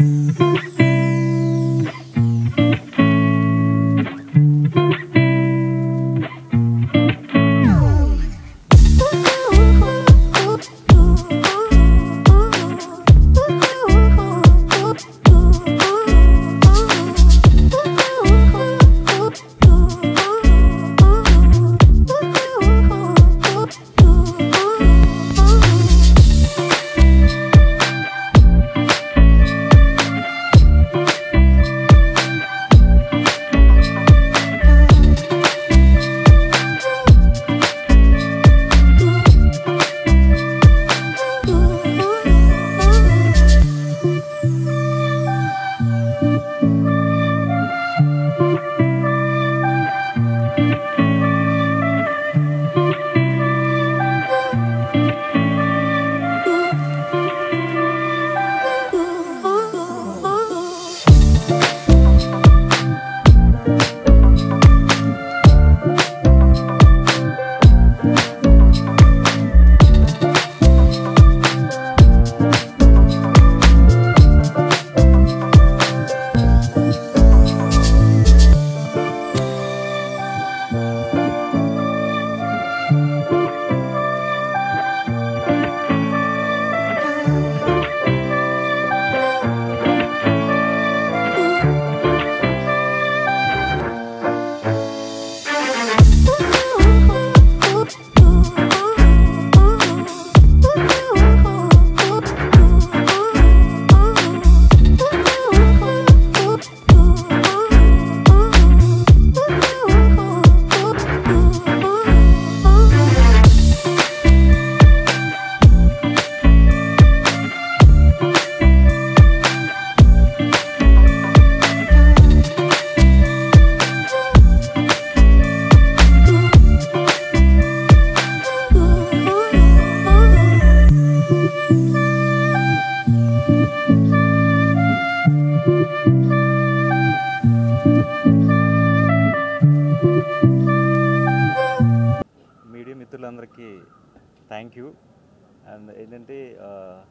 Media మిత్రులందరికీ thank you and ఏంటంటే ఆ,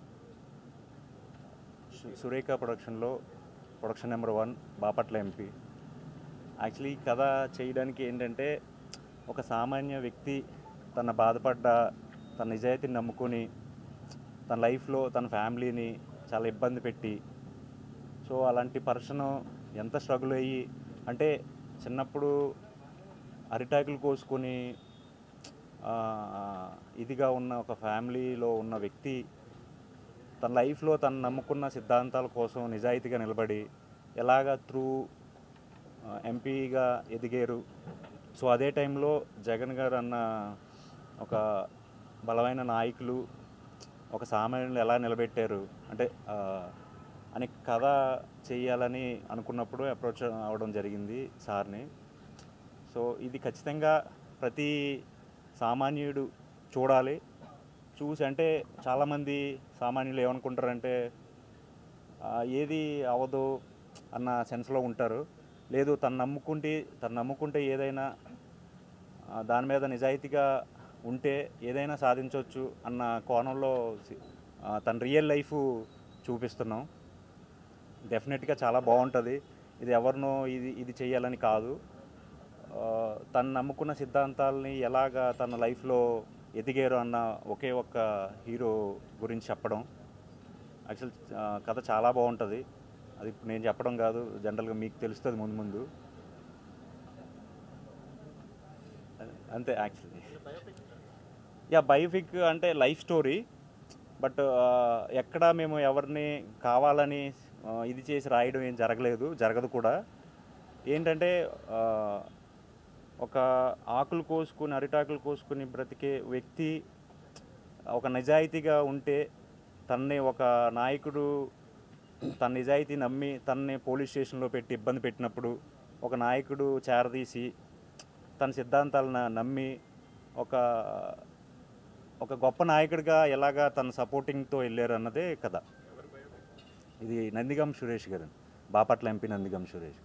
సు- సురేఖ ప్రొడక్షన్లో production number one Bapatla MP actually ఈ కథ చేయడానికి ఏంటంటే ఒక సామాన్య వ్యక్తి తన బాధపడ్డ తన నిజాయితీని నమ్ముకొని తన లైఫ్లో తన ఫ్యామిలీని చాలా ఇబ్బంది పెట్టి సో అలాంటి పర్సన్ ఎంత స్ట్రగుల్ అయ్యి అంటే చిన్నప్పుడు అరిటాకులు కోసుకొని ఆ, ఇదిగా ఉన్న ఒక ఫ్యామిలీలో ఉన్న వ్యక్తి తన లైఫ్లో తను నమ్ముకున్న సిద్ధాంతాల కోసం నిజాయితీగా నిలబడి ఎలాగ త్రూ ఎంపీగా ఎదిగారు సో అదే టైంలో జగన్ గారు అన్న ఒక బలమైన నాయకులు ఒక సామాన్యులు ఎలా నిలబెట్టారు అంటే ఆ, అనే కథ చేయాలని అనుకున్నప్పుడు అప్రోచ్ అవ్వడం జరిగింది సార్ని సో ఇది ఖచ్చితంగా ప్రతి సామాన్యుడు చూడాలి చూసి అంటే చాలామంది సామాన్యులు ఏమనుకుంటారంటే ఆ, ఏది అవ్వదు అన్న సెన్స్లో ఉంటారు లేదు తను నమ్ముకుంటే తను నమ్ముకుంటే ఏదైనా ఆ, దాని మీద నిజాయితీగా ఉంటే ఏదైనా సాధించవచ్చు అన్న కోణంలో సి- ఆ, తన రియల్ లైఫ్ చూపిస్తున్నాం డెఫినెట్గా చాలా బాగుంటుంది ఇది ఎవరినో ఇది ఇది చేయాలని కాదు ఆ, తను నమ్ముకున్న సిద్ధాంతాలని ఎలాగా తన లైఫ్లో ఎదిగారు అన్న ఒకే ఒక్క హీరో గురించి చెప్పడం యాక్చువల్ కథ చాలా బాగుంటుంది అది ఇప్పుడు నేను చెప్పడం కాదు జనరల్గా మీకు తెలుస్తుంది ముందు ముందు అంతే యాక్చువల్లీ యా బయోపిక్ అంటే లైఫ్ స్టోరీ బట్ ఎక్కడ మేము ఎవరిని కావాలని ఆ, ఇది చేసి రాయడం ఏం జరగలేదు జరగదు కూడా ఏంటంటే ఆ, ఒక ఆకులు కోసుకుని అరిటాకులు కోసుకుని బ్రతికే వ్యక్తి ఒక నిజాయితీగా ఉంటే తన్ని ఒక నాయకుడు తన నిజాయితీ నమ్మి తన్ని పోలీస్ స్టేషన్లో పెట్టి ఇబ్బంది పెట్టినప్పుడు ఒక నాయకుడు చేరదీసి తన సిద్ధాంతాలను నమ్మి ఒక ఒక గొప్ప నాయకుడిగా ఎలాగా తన సపోర్టింగ్తో వెళ్ళారు అన్నదే కథ ఇది నందిగం సురేష్ గారు బాపట్ల ఎంపీ నందిగం సురేష్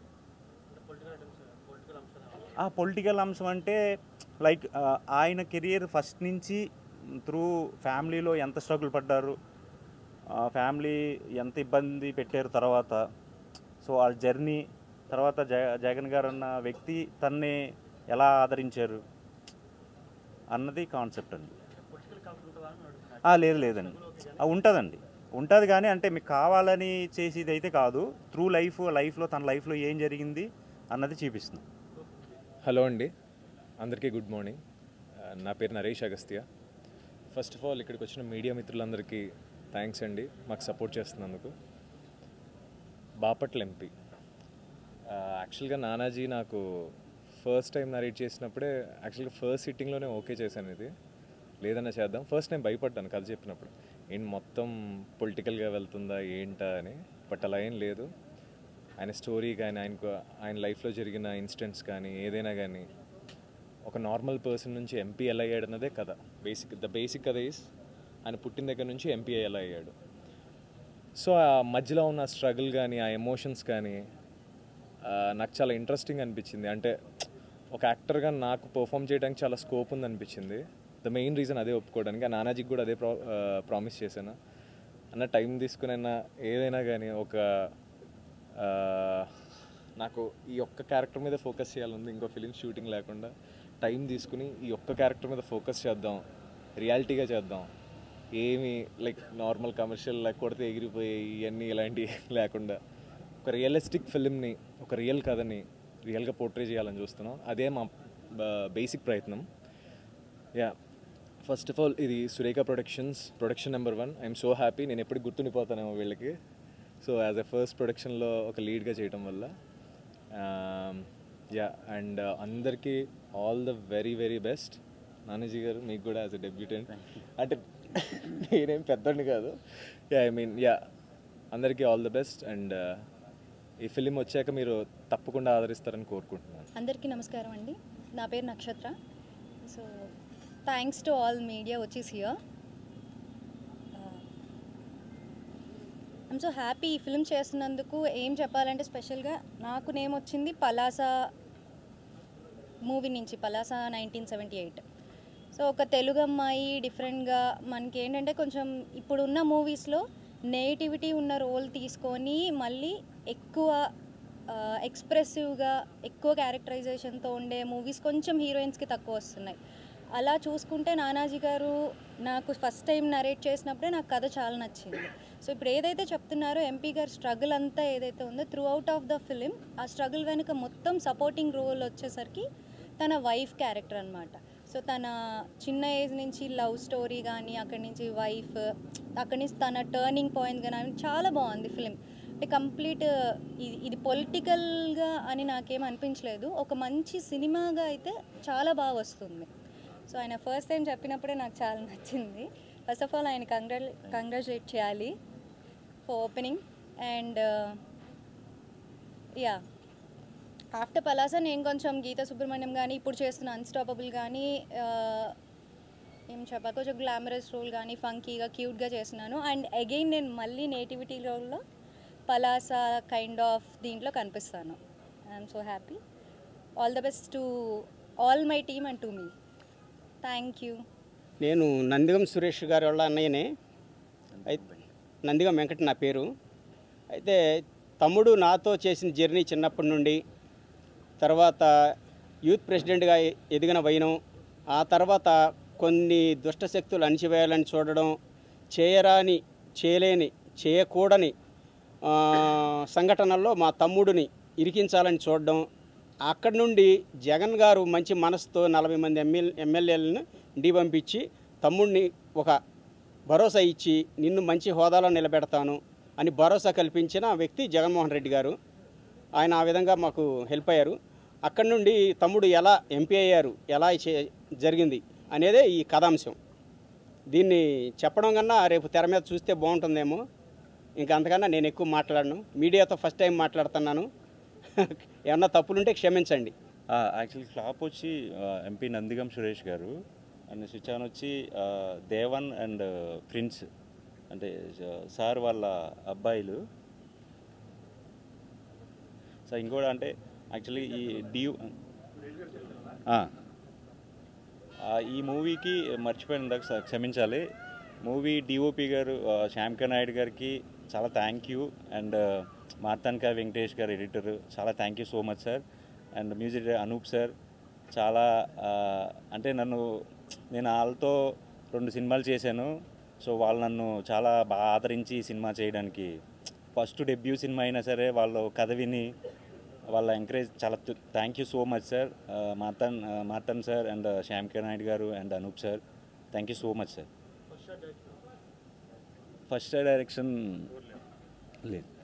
ఆ పొలిటికల్ అంశం అంటే లైక్ ఆయన కెరియర్ ఫస్ట్ నుంచి త్రూ ఫ్యామిలీలో ఎంత స్ట్రగుల్ పడ్డారు ఫ్యామిలీ ఎంత ఇబ్బంది పెట్టారు తర్వాత సో వాళ్ళ జర్నీ తర్వాత జ జగన్ గారు అన్న వ్యక్తి తన్ని ఎలా ఆదరించారు అన్నది కాన్సెప్ట్ అండి ఆ, లేదు లేదండి ఆ, ఉంటుందండి ఉంటుంది కానీ అంటే మీకు కావాలని చేసేది అయితే కాదు త్రూ లైఫ్ లైఫ్లో తన లైఫ్లో ఏం జరిగింది అన్నది చూపిస్తుంది హలో అండి అందరికీ గుడ్ మార్నింగ్ ఆ, నా పేరు Naresh Agastya first of all ఇక్కడికి వచ్చిన మీడియా మిత్రులందరికీ థ్యాంక్స్ అండి మాకు సపోర్ట్ చేస్తున్నందుకు బాపట్ల ఎంపీ యాక్చువల్గా నానాజీ నాకు ఫస్ట్ టైం నరేట్ చేసినప్పుడే యాక్చువల్గా ఫస్ట్ సిట్టింగ్లోనే ఓకే చేశాను ఇది లేదన్నా చేద్దాం ఫస్ట్ నేను భయపడ్డాను కథ చెప్పినప్పుడు ఏంటి మొత్తం పొలిటికల్గా వెళ్తుందా ఏంటా అని బట్ అలా ఏం లేదు ఆయన స్టోరీ కానీ ఆయనకు ఆయన లైఫ్లో జరిగిన ఇన్సిడెంట్స్ కానీ ఏదైనా కానీ ఒక నార్మల్ పర్సన్ నుంచి ఎంపీ ఎలా అయ్యాడు అన్నదే కథ బేసిక్ ద బేసిక్ కథ ఈస్ ఆయన పుట్టిన దగ్గర నుంచి ఎంపీ ఎలా అయ్యాడు సో ఆ మధ్యలో ఉన్న స్ట్రగుల్ కానీ ఆ ఎమోషన్స్ కానీ ఆ, నాకు చాలా ఇంట్రెస్టింగ్ అనిపించింది అంటే ఒక యాక్టర్గా నాకు పర్ఫామ్ చేయడానికి చాలా స్కోప్ ఉంది అనిపించింది ద మెయిన్ రీజన్ అదే ఒప్పుకోవడానికి ఆ నానాజీకి కూడా అదే ప్రా ప్రామిస్ చేశాను అన్న టైం తీసుకునైనా ఏదైనా కానీ ఒక ఆ, నాకు ఈ ఒక్క క్యారెక్టర్ మీద ఫోకస్ చేయాలంది ఇంకో ఫిలిం షూటింగ్ లేకుండా టైం తీసుకుని ఈ ఒక్క క్యారెక్టర్ మీద ఫోకస్ చేద్దాం రియాలిటీగా చేద్దాం ఏమి లైక్ నార్మల్ కమర్షియల్ లైక్ కొడితే ఎగిరిపోయి ఇవన్నీ ఇలాంటివి లేకుండా ఒక రియలిస్టిక్ ఫిలింని ఒక రియల్ కథని రియల్గా పోర్ట్రే చేయాలని చూస్తున్నాం అదే మా బేసిక్ ప్రయత్నం యా ఫస్ట్ ఆఫ్ ఆల్ ఇది Surekha productions production number one I'm so happy నేను ఎప్పుడు గుర్తుండిపోతానేమో వీళ్ళకి సో యాజ్ ఎ ఫస్ట్ ప్రొడక్షన్లో ఒక లీడ్గా చేయటం వల్ల యా అండ్ అందరికీ all the very very best Nanaji గారు మీకు కూడా యాజ్ ఎ డెబ్యూటెంట్ అంటే నేనేం పెద్దోడిని కాదు యా ఐ మీన్ యా అందరికీ ఆల్ ద బెస్ట్ అండ్ ఈ ఫిలిం వచ్చాక మీరు తప్పకుండా ఆదరిస్తారని కోరుకుంటున్నాను అందరికీ నమస్కారం అండి నా పేరు Nakshatra so thanks to all media వచ్చేసి హియర్ ఐమ్ సో హ్యాపీ ఈ ఫిల్మ్ చేస్తున్నందుకు ఏం చెప్పాలంటే స్పెషల్గా నాకు నేమ్ వచ్చింది పలాస మూవీ నుంచి Palasa nineteen seventy eight so ఒక తెలుగు అమ్మాయి డిఫరెంట్గా మనకి ఏంటంటే కొంచెం ఇప్పుడున్న మూవీస్లో నేటివిటీ ఉన్న రోల్ తీసుకొని మళ్ళీ ఎక్కువ ఎక్స్ప్రెసివ్గా ఎక్కువ క్యారెక్టరైజేషన్తో ఉండే మూవీస్ కొంచెం హీరోయిన్స్కి తక్కువ వస్తున్నాయి అలా చూసుకుంటే నానాజీ గారు నాకు ఫస్ట్ టైం నరేట్ చేసినప్పుడే నాకు కథ చాలా నచ్చింది సో ఇప్పుడు ఏదైతే చెప్తున్నారో ఎంపీ గారు స్ట్రగుల్ అంతా ఏదైతే ఉందో throughout of the film ఆ స్ట్రగుల్ వెనుక మొత్తం సపోర్టింగ్ రోల్ వచ్చేసరికి తన వైఫ్ క్యారెక్టర్ అనమాట సో తన చిన్న ఏజ్ నుంచి లవ్ స్టోరీ కానీ అక్కడి నుంచి వైఫ్ అక్కడి నుంచి తన టర్నింగ్ పాయింట్ కానీ చాలా బాగుంది ఫిలిం అంటే కంప్లీట్ ఇది ఇది పొలిటికల్గా అని నాకేం అనిపించలేదు ఒక మంచి సినిమాగా అయితే చాలా బాగా వస్తుంది సో ఆయన ఫస్ట్ టైం చెప్పినప్పుడే నాకు చాలా నచ్చింది ఫస్ట్ ఆఫ్ ఆల్ ఆయన కంగ్రా కంగ్రాచులేట్ చేయాలి for opening and yeah after Palasa నేను కొంచెం గీత సుబ్రహ్మణ్యం కానీ ఇప్పుడు చేస్తున్న అన్స్టాపబుల్ కానీ ఏం చెప్పా కొంచెం గ్లామరస్ రోల్ కానీ ఫంకీగా క్యూట్గా చేస్తున్నాను అండ్ అగైన్ నేను మళ్ళీ నేటివిటీ రోల్లో పలాస కైండ్ ఆఫ్ దీంట్లో కనిపిస్తాను I'm so happy all the best to all my team and to మీ థ్యాంక్ యూ నేను నందిగం సురేష్ గారి వాళ్ళ అన్నయ్యనే అయితే నందిగం వెంకట నా పేరు అయితే తమ్ముడు నాతో చేసిన జర్నీ చిన్నప్పటి నుండి తర్వాత యూత్ ప్రెసిడెంట్గా ఎదిగిన వైనం ఆ తర్వాత కొన్ని దుష్టశక్తులు అణిచివేయాలని చూడడం చేయరాని చేయలేని చేయకూడని ఆ, సంఘటనల్లో మా తమ్ముడిని ఇరికించాలని చూడడం అక్కడి నుండి జగన్ గారు మంచి మనసుతో నలభై మంది ఎమ్మెల్ ఎమ్మెల్యేలను ఇంటికి పంపించి తమ్ముడిని ఒక భరోసా ఇచ్చి నిన్ను మంచి హోదాలో నిలబెడతాను అని భరోసా కల్పించిన వ్యక్తి జగన్మోహన్ రెడ్డి గారు ఆయన ఆ విధంగా మాకు హెల్ప్ అయ్యారు అక్కడి నుండి తమ్ముడు ఎలా ఎంపీ అయ్యారు ఎలా చే- జరిగింది అనేదే ఈ కథాంశం దీన్ని చెప్పడం కన్నా రేపు తెర మీద చూస్తే బాగుంటుందేమో ఇంకా అంతకన్నా నేను ఎక్కువ మాట్లాడను మీడియాతో ఫస్ట్ టైం మాట్లాడుతున్నాను ఏమన్నా తప్పులుంటే క్షమించండి యాక్చువల్లీ ఫ్లాప్ వచ్చి ఎంపీ నందిగం సురేష్ గారు అండ్ స్విచాన్ వచ్చి ఆ, దేవన్ అండ్ ప్రిన్స్ అంటే జ- సార్ వాళ్ళ అబ్బాయిలు సో ఇంకోటి అంటే యాక్చువల్లీ ఈ డ్యూ ఆ. ఆ, ఈ మూవీకి మర్చిపోయిన ఇందాక స- క్షమించాలి మూవీ డిఓపి గారు ఆ, శ్యామ్క నాయుడు గారికి చాలా thank you and Marthand K Venkatesh గారు ఎడిటర్ చాలా thank you so much sir and music Anoop sir చాలా ఆ, అంటే నన్ను నేను వాళ్ళతో రెండు సినిమాలు చేశాను సో వాళ్ళు నన్ను చాలా బాగా ఆదరించి ఈ సినిమా చేయడానికి ఫస్ట్ డెబ్యూ సినిమా అయినా సరే వాళ్ళు కథ విని వాళ్ళ ఎంకరేజ్ చాలా thank you so much sir Marthand Marthand sir and Shyam K Naidu గారు and Anoop sir thank you so much sir first direction లేదు